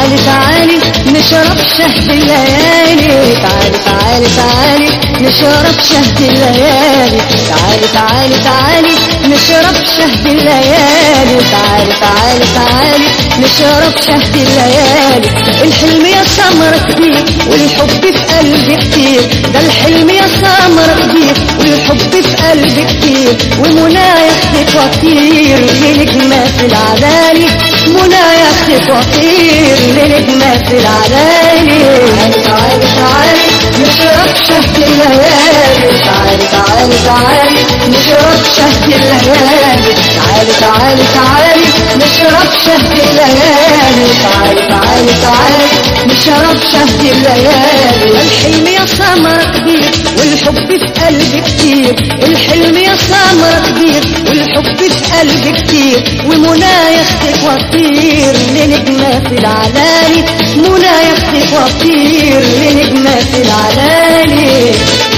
تعالي تعالي نشرب شهد الليالي تعالي تعالي تعالي نشرب شهد الليالي تعالي تعالي تعالي نشرب شهد الليالي تعالي تعالي تعالي نشرب شهد الليالي الحلم يا سمر كبير والحب في قلبي كتير ده الحلم يا سمر كبير والحب في قلبي كتير ومنايا اختك وطير لنجمة في العلالي منايا اختك وطير لنجمة في العلالي تعالي تعالي تعالي نشرب شهد الليالي تعالي تعالي تعالي نشرب شهد الليالي تعالي تعالي تعالي نشرب شهد الليالي تعالي تعالي تعالي نشرب شهد الليالي الحلم يا سمر كبير والحب في قلبي كتير الحلم يا سمر كبير والحب في قلبي كتير ومنايا اختك وطير لنجمة في العلالي منايا اختك وطير لنجمة في العلالي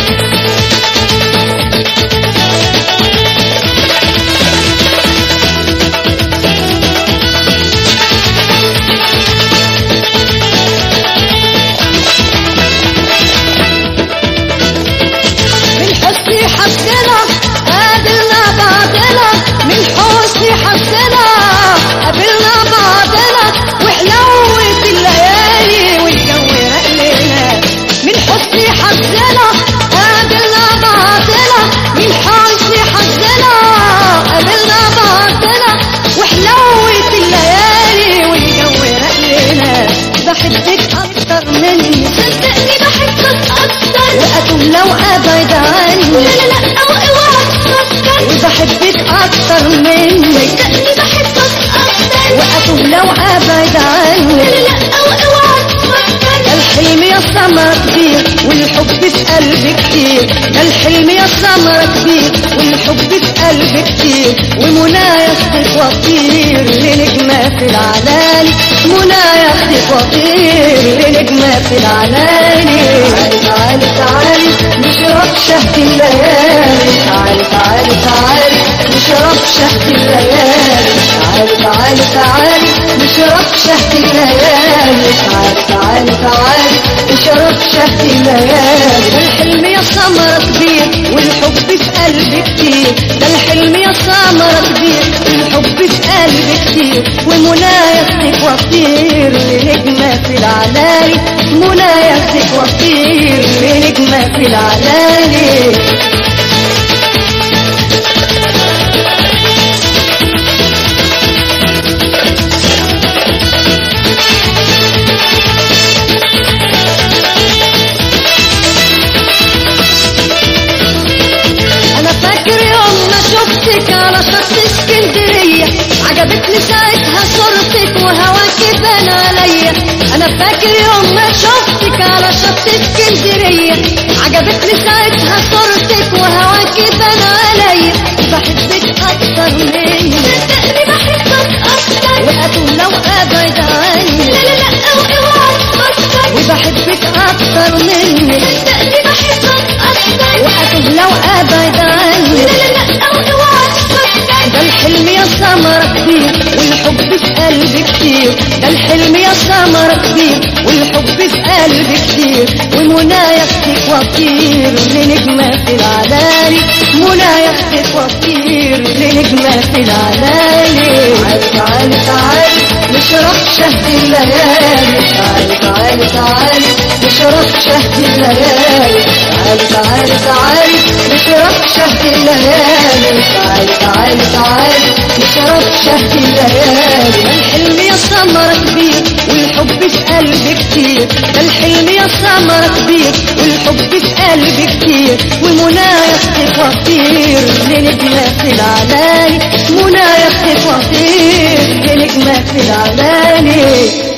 من حسن حسنا قابلنا بعضنا من حسن حسنا قابلنا بعضنا وحلوت الليالي والجو رقلنا من حسن حسنا قابلنا بعضنا من حسن حسنا قابلنا بعضنا وحلوت الليالي والجو رقلنا بحبك اكتر مني صدقني بحبك اكتر واتوب لو ابعد عني لا لا لا او اوعى تفكر وبحبك اكتر مني صدقني بحبك اكتر واتوب لو ابعد عني لا لا لا او اوعى تفكر ده الحلم يا سمر كبير والحب في قلبي كتير ده الحلم يا سمر كبير والحب في قلبي كتير ومنايا اختك وطير لنجمة في العلالي منايا اختك وطير لنجمة في العلالي تعالي تعالي تعالي نشرب شهد الليالي تعالي تعالي تعالي نشرب شهد الليالي تعالي تعالي تعالي نشرب شهد الليالي تعالي تعالي تعالي نشرب شهد الليالي ده الحلم يا سمر كبير والحب في قلبي كتير ده الحلم يا سمر كبير والحب في قلبي كتير ومنايا اختك وطير لنجمة في العلالي منايا اختك وطير لنجمة في العلالي انا فاكر يوم ما شفتك على شط اسكندريه عجبتني ساعتها صورتك وهواك بان عليا انا فاكر يوم ما شفتك على شط اسكندريه عجبتني ساعتها صورتك وهواك بان عليا بحبك اكتر مني صدقني بحبك اكتر واتوب لو ابعد عني لا لا لا او اوعى تفكر وبحبك اكتر مني صدقني بحبك اكتر واتوب لو ابعد عني لا لا لا او اوعى تفكر ده الحلم يا سمر كبير والحب في قلبي كتير ده الحلم يا سمر كبير والحب في قلبي كتير ومنايا اختك وطير لنجمة في العلالي منايا اختك وطير لنجمة في العلالي تعالي تعالي تعالي نشرب شهد الليالي تعالي تعالي تعالي نشرب شهد الليالي تعالي تعالي تعالي نشرب شهد الليالي تعالي تعالي تعالي نشرب شهد الليالي الحلم يا سمر كبير والحب في قلبي كتير ده الحلم يا سمر كبير والحب في قلبي كتير ومنايا اختك وطير لنجمة في العلالي منايا اختك وطير لنجمة في العلالي